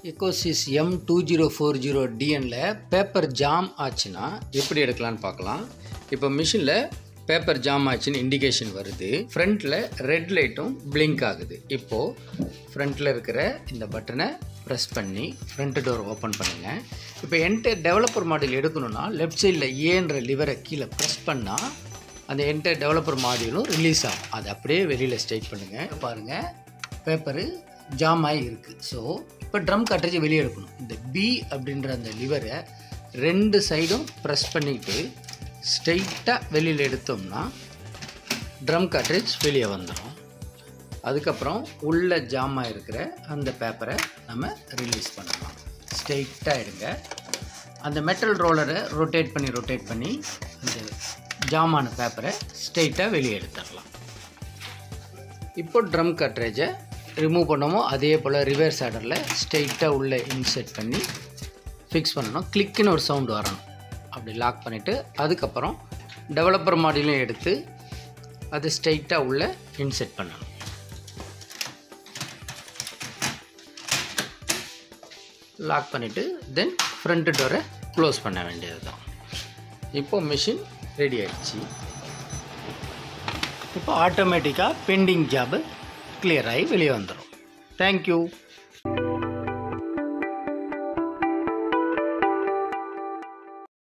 எக்கோசிஸ் M two zero four zero டிஎனில் paper jam ஆச்சுன்னா எப்படி எடுக்கலான்னு பார்க்கலாம் இப்போ மிஷினில் பேப்பர் ஜாம் ஆச்சுன்னு இண்டிகேஷன் வருது ஃப்ரண்ட்டில் ரெட் லைட்டும் பிளிங்க் ஆகுது இப்போது ஃப்ரண்ட்டில் இருக்கிற இந்த பட்டனை ப்ரெஸ் பண்ணி ஃப்ரண்ட் டோர் ஓப்பன் பண்ணுங்கள் இப்போ என்டையர் டெவலப்பர் மாடல் எடுக்கணும்னா லெஃப்ட் சைடில் ஏன்ற லிவரை கீழே ப்ரெஸ் பண்ணால் அந்த என்டையர் டெவலப்பர் மாடியூலும் ரிலீஸ் ஆகும் அதை அப்படியே வெளியில் ஸ்ட்ரைட் பண்ணுங்கள் பாருங்கள் பேப்பரு ஜாம் ஆகி இருக்குது ஸோ இப்போ ட்ரம் காட்ரேஜ் வெளியே எடுக்கணும் இந்த பி அப்படின்ற அந்த லிவரை ரெண்டு சைடும் ப்ரெஸ் பண்ணிட்டு ஸ்ட்ரைட்டாக வெளியில் எடுத்தோம்னா ட்ரம் காட்ரேஜ் வெளியே வந்துடும் அதுக்கப்புறம் உள்ள ஜாம் ஆகிருக்கிற அந்த பேப்பரை நம்ம ரிலீஸ் பண்ணலாம் ஸ்ட்ரைட்டாக எடுங்க அந்த மெட்டல் ரோலரை ரொட்டேட் பண்ணி ரொட்டேட் பண்ணி அந்த ஜாமான பேப்பரை ஸ்ட்ரைட்டாக வெளியே எடுத்துடலாம் இப்போ ட்ரம் கட்ரேஜை ரிமூவ் பண்ணமோ அதே போல் ரிவர்ஸ் ஆர்டரில் ஸ்ட்ரைட்டாக உள்ளே இன்செர்ட் பண்ணி ஃபிக்ஸ் பண்ணணும் கிளிக்குன்னு ஒரு சவுண்டு வரணும் அப்படி லாக் பண்ணிவிட்டு அதுக்கப்புறம் டெவலப்பர் மாடியிலும் எடுத்து அது ஸ்ட்ரைட்டாக உள்ளே இன்செர்ட் பண்ணணும் லாக் பண்ணிவிட்டு தென் ஃப்ரண்ட் டோரை க்ளோஸ் பண்ண வேண்டியது தான் இப்போ மிஷின் ரெடி ஆயிடுச்சு இப்போ ஆட்டோமேட்டிக்காக பெண்டிங் ஜாபு கிளியர் ஆகி வெளியே வந்துடும் தேங்க்யூ